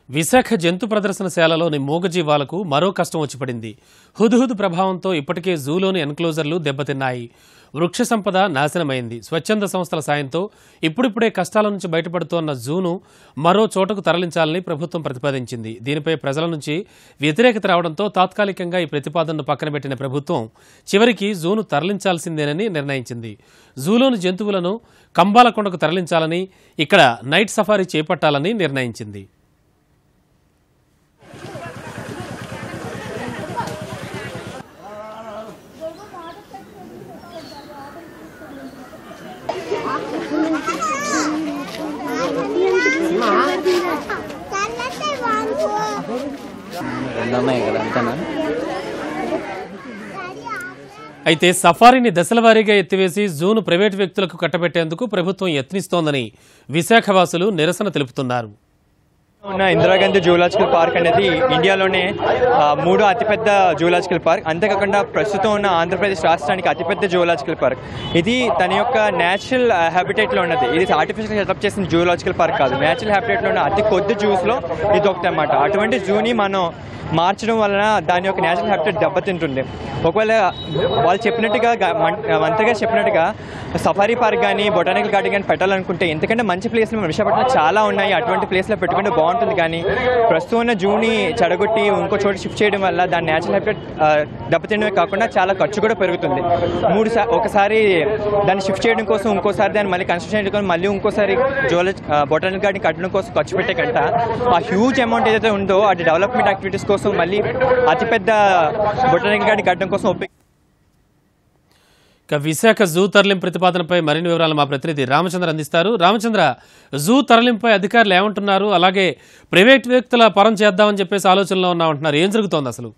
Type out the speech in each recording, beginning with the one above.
విశాఖ జంతు ప్రదర్శనశాలలోని మూగజీవాలకు మరో కష్టం వచ్చి పడింది హుదుహుదు ప్రభావంతో ఇప్పటికే జూలోని ఎన్క్లోజర్లు దెబ్బతిన్నాయి వృక్ష సంపద నాశనమైంది స్వచ్ఛంద సంస్థల సాయంతో ఇప్పుడిప్పుడే కష్టాల నుంచి బయటపడుతోన్న జూను మరో చోటకు తరలించాలని ప్రభుత్వం ప్రతిపాదించింది దీనిపై ప్రజల నుంచి వ్యతిరేకత రావడంతో తాత్కాలికంగా ఈ ప్రతిపాదనను పక్కన పెట్టిన ప్రభుత్వం చివరికి జూను తరలించాల్సిందేనని నిర్ణయించింది జూలోని జంతువులను కంబాలకొండకు తరలించాలని ఇక్కడ నైట్ సఫారీ చేపట్టాలని నిర్ణయించింది కన్నట్టే వాంగు రెండున్నాయి కదా అంతేనా అయితే సఫారీని దశలవారీగా ఎత్తివేసి జూను ప్రైవేటు వ్యక్తులకు కట్టబెట్టేందుకు ప్రభుత్వం యత్నిస్తోందని విశాఖవాసులు నిరసన తెలుపుతున్నారు ఉన్న ఇందిరాగాంధీ జూలాజికల్ పార్క్ అనేది ఇండియాలోనే ఆ, మూడో అతిపెద్ద జూలాజికల్ పార్క్ అంతేకాకుండా ప్రస్తుతం ఉన్న ఆంధ్రప్రదేశ్ రాష్ట్రానికి అతిపెద్ద జూలాజికల్ పార్క్ ఇది తన యొక్క న్యాచురల్ హ్యాబిటేట్లో ఉన్నది ఇది ఆర్టిఫిషియల్ సెటప్ చేసిన జూలాజికల్ పార్క్ కాదు న్యాచురల్ హ్యాబిటేట్లో ఉన్న అతి కొద్ది జూస్లో ఇది ఒకటి అన్నమాట అటువంటి జూని మనం మార్చడం వలన దాని యొక్క న్యాచురల్ హ్యాబిటేట్ దెబ్బతింటుంది ఒకవేళ వాళ్ళు చెప్పినట్టుగా గ- మం- మంత్రి గారు చెప్పినట్టుగా సఫారీ పార్క్ కానీ బొటానికల్ గార్డెన్ కానీ పెట్టాలనుకుంటే ఎందుకంటే మంచి ప్లేస్లు మన విశాఖపట్నంలో చాలా ఉన్నాయి అటువంటి ప్లేస్లో పెట్టుకుంటే బాగుంటుంది కానీ ప్రస్తుతం ఉన్న జూని చెడగొట్టి ఇంకో చోట షిఫ్ట్ చేయడం వల్ల దాని న్యాచురల్ హ్యాబిటేట్ దెబ్బతినడమే కాకుండా చాలా ఖర్చు కూడా పెరుగుతుంది మూడు సా ఒకసారి దాన్ని షిఫ్ట్ చేయడం కోసం ఇంకోసారి దాన్ని మళ్ళీ కన్స్ట్రక్షన్ చేయడం కోసం మళ్ళీ ఇంకోసారి జువలజీ బొటానికల్ గార్డెన్ కట్టడం కోసం ఖర్చు పెట్టే కంట ఆ హ్యూజ్ అమౌంట్ ఏదైతే ఉందో అది డెవలప్మెంట్ యాక్టివిటీస్ కోసం మళ్ళీ అతిపెద్ద బొటానికల్ గార్డెన్ కట్టడం కోసం ఉపయోగ ఇక విశాఖ జూ తరలింపు ప్రతిపాదనపై మరిన్ని వివరాలు మా ప్రతినిధి రామచంద్ర అందిస్తారు రామచంద్ర జూ తరలింపై అధికారులు ఏమంటున్నారు అలాగే ప్రైవేట్ వ్యక్తుల పరం చేద్దామని చెప్పేసి ఆలోచనలో ఉన్నామంటున్నారు ఏం జరుగుతోంది అసలు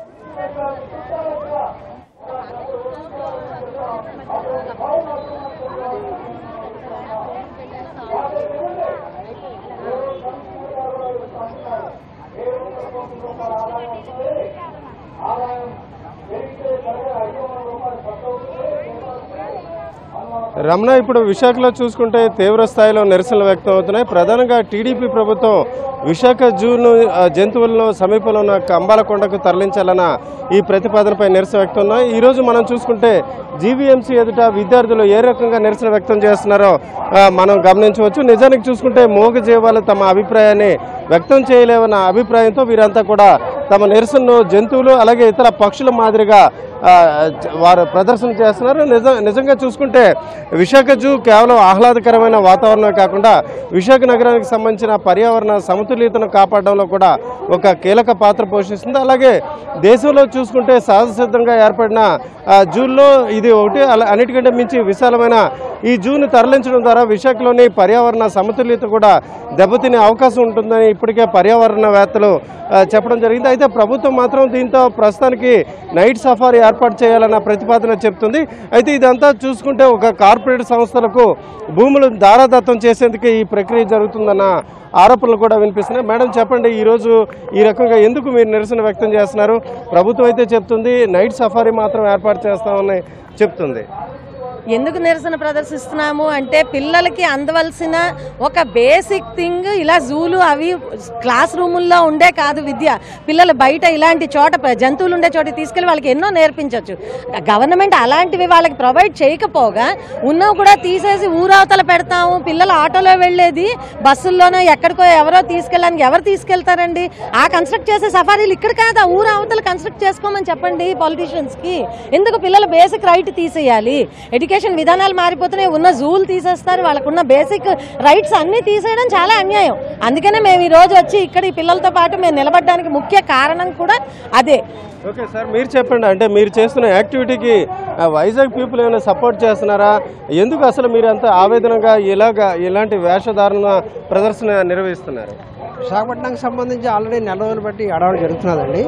రమణ ఇప్పుడు విశాఖలో చూసుకుంటే తీవ్ర స్థాయిలో నిరసనలు వ్యక్తం అవుతున్నాయి ప్రధానంగా టీడీపీ ప్రభుత్వం విశాఖ జూను ఆ, జంతువులను సమీపంలో ఉన్న కంబాలకొండకు తరలించాలన్న ఈ ప్రతిపాదనపై నిరసన వ్యక్తం ఉన్నాయి ఈ రోజు మనం చూసుకుంటే జీవీఎంసీ ఎదుట విద్యార్థులు ఏ రకంగా నిరసన వ్యక్తం చేస్తున్నారో ఆ, మనం గమనించవచ్చు నిజానికి చూసుకుంటే మూగజీవాలు తమ అభిప్రాయాన్ని వ్యక్తం చేయలేవన్న అభిప్రాయంతో వీరంతా కూడా తమ నిరసనను జంతువులు అలాగే ఇతర పక్షుల మాదిరిగా ఆ, చ- వారు ప్రదర్శన చేస్తున్నారు నిజ నిజంగా చూసుకుంటే విశాఖ జూ కేవలం ఆహ్లాదకరమైన వాతావరణమే కాకుండా విశాఖ నగరానికి సంబంధించిన పర్యావరణ సమతుల్యతను కాపాడడంలో కూడా ఒక కీలక పాత్ర పోషిస్తుంది అలాగే దేశంలో చూసుకుంటే సహజసిద్ధంగా ఏర్పడిన ఆ, జూల్లో ఇది ఒకటి అలా అన్నిటికంటే మించి విశాలమైన ఈ జూను తరలించడం ద్వారా విశాఖలోని పర్యావరణ సమతుల్యత కూడా దెబ్బతినే అవకాశం ఉంటుందని ఇప్పటికే పర్యావరణవేత్తలు ఆ, చెప్పడం జరిగింది అయితే ప్రభుత్వం మాత్రం దీంతో ప్రస్తుతానికి నైట్ సఫారీ ఏర్పాటు చేయాలన్న ప్రతిపాదన చెప్తుంది అయితే ఇదంతా చూసుకుంటే ఒక కార్పొరేట్ సంస్థలకు భూములు దారాదత్తం చేసేందుకు ఈ ప్రక్రియ జరుగుతుందన్న ఆరోపణలు కూడా వినిపిస్తున్నాయి మేడం చెప్పండి ఈరోజు ఈ రకంగా ఎందుకు మీరు నిరసన వ్యక్తం చేస్తున్నారు ప్రభుత్వం అయితే చెప్తుంది నైట్ సఫారీ మాత్రం ఏర్పాటు చేస్తామని చెప్తుంది ఎందుకు నిరసన ప్రదర్శిస్తున్నాము అంటే పిల్లలకి అందవలసిన ఒక బేసిక్ థింగ్ ఇలా జూలు అవి క్లాస్ రూముల్లో ఉండే కాదు విద్య పిల్లలు బయట ఇలాంటి చోట ప- జంతువులు ఉండే చోట తీసుకెళ్లి వాళ్ళకి ఎన్నో నేర్పించవచ్చు గవర్నమెంట్ అలాంటివి వాళ్ళకి ప్రొవైడ్ చేయకపోగా ఉన్నవి కూడా తీసేసి ఊరవతల పెడతాము పిల్లలు ఆటోలో వెళ్ళేది బస్సుల్లోనో ఎక్కడికో ఎవరో తీసుకెళ్ళడానికి ఎవరు తీసుకెళ్తారండి ఆ కన్స్ట్రక్ట్ చేసే సఫారీలు ఇక్కడ కాదా ఊరు అవతల కన్స్ట్రక్ట్ చేసుకోమని చెప్పండి politicians కి ఎందుకు పిల్లల బేసిక్ రైట్ తీసేయాలి ఎడ్యుకేషన్ విధానాలు మారిపోతున్నాయి ఉన్న జూలు తీసేస్తారు వాళ్ళకున్న బేసిక్ రైట్స్ అన్ని తీసేయడం చాలా అన్యాయం అందుకనే మేము ఈ రోజు వచ్చి ఇక్కడ ఈ పిల్లలతో పాటు మేము నిలబడడానికి ముఖ్య కారణం కూడా అదే ఓకే సార్ మీరు చెప్పండి అంటే మీరు చేస్తున్న యాక్టివిటీకి ఆ, వైజాగ్ పీపుల్ ఏమైనా సపోర్ట్ చేస్తున్నారా ఎందుకు అసలు మీరు అంత ఆవేదనగా ఇలాగా ఇలాంటి వేషధారణ ప్రదర్శన నిర్వహిస్తున్నారు విశాఖపట్నంకి సంబంధించి ఆల్రెడీ నెల రోజులు బట్టి అడవడం జరుగుతున్నదండి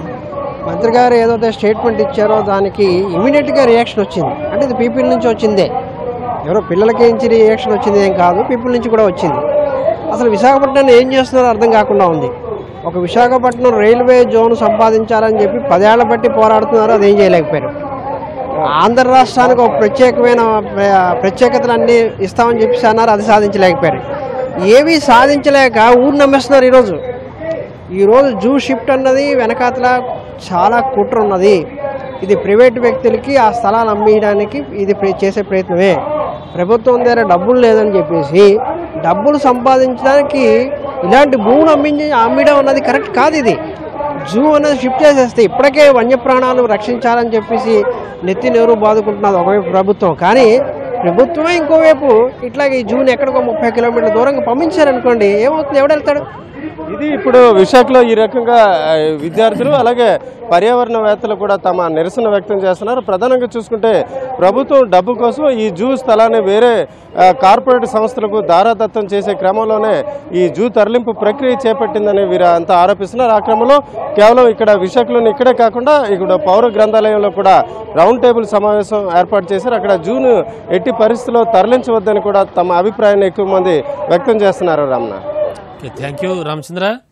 మంత్రి గారు ఏదైతే స్టేట్మెంట్ ఇచ్చారో దానికి ఇమీడియట్గా రియాక్షన్ వచ్చింది అంటే ఇది పీపుల్ నుంచి వచ్చిందే ఎవరో పిల్లలకి నుంచి రియాక్షన్ వచ్చింది ఏం కాదు పీపుల్ నుంచి కూడా వచ్చింది అసలు విశాఖపట్నాన్ని ఏం చేస్తున్నారో అర్థం కాకుండా ఉంది ఒక విశాఖపట్నం రైల్వే జోన్ సంపాదించాలని చెప్పి పదేళ్ల బట్టి పోరాడుతున్నారు అదేం చేయలేకపోయారు ఆంధ్ర రాష్ట్రానికి ఒక ప్రత్యేకమైన ప్ర- ప్రత్యేకతలు అన్నీ ఇస్తామని చెప్పేసి అన్నారు అది సాధించలేకపోయారు ఏమీ సాధించలేక ఊరు నమ్మేస్తున్నారు ఈరోజు ఈరోజు జూ షిఫ్ట్ అన్నది వెనకాతల చాలా కుట్ర ఉన్నది ఇది ప్రైవేట్ వ్యక్తులకి ఆ స్థలాలు అమ్మేయడానికి ఇది ప్ర- చేసే ప్రయత్నమే ప్రభుత్వం దగ్గర డబ్బులు లేదని చెప్పేసి డబ్బులు సంపాదించడానికి ఇలాంటి భూములు అమ్మించి అమ్మడం అన్నది కరెక్ట్ కాదు ఇది జూ అనేది షిఫ్ట్ చేసేస్తే ఇప్పటికే వన్యప్రాణాలు రక్షించాలని చెప్పేసి నెత్తి నెవరు బాదుకుంటున్నది ఒకవైపు ప్రభుత్వం కానీ ప్రభుత్వమే ఇంకోవైపు ఇట్లాగే ఈ జూని ఎక్కడికో ముప్పై కిలోమీటర్ల దూరంగా పంపించారనుకోండి ఏమవుతుంది ఎవడెళ్తాడు ఇది ఇప్పుడు విశాఖలో ఈ రకంగా ఆ, విద్యార్థులు అలాగే పర్యావరణవేత్తలు కూడా తమ నిరసన వ్యక్తం చేస్తున్నారు ప్రధానంగా చూసుకుంటే ప్రభుత్వం డబ్బు కోసం ఈ జూ స్థలాన్ని వేరే ఆ, కార్పొరేట్ సంస్థలకు దారాదత్తం చేసే క్రమంలోనే ఈ జూ తరలింపు ప్రక్రియ చేపట్టిందని వీరు అంతా ఆరోపిస్తున్నారు ఆ క్రమంలో కేవలం ఇక్కడ విశాఖలోని ఇక్కడే కాకుండా ఇక్కడ పౌర గ్రంథాలయంలో కూడా రౌండ్ టేబుల్ సమావేశం ఏర్పాటు చేశారు అక్కడ జూను ఎట్టి పరిస్థితుల్లో తరలించవద్దని కూడా తమ అభిప్రాయాన్ని ఎక్కువ మంది వ్యక్తం చేస్తున్నారు Ramana okay thank you Ramachandra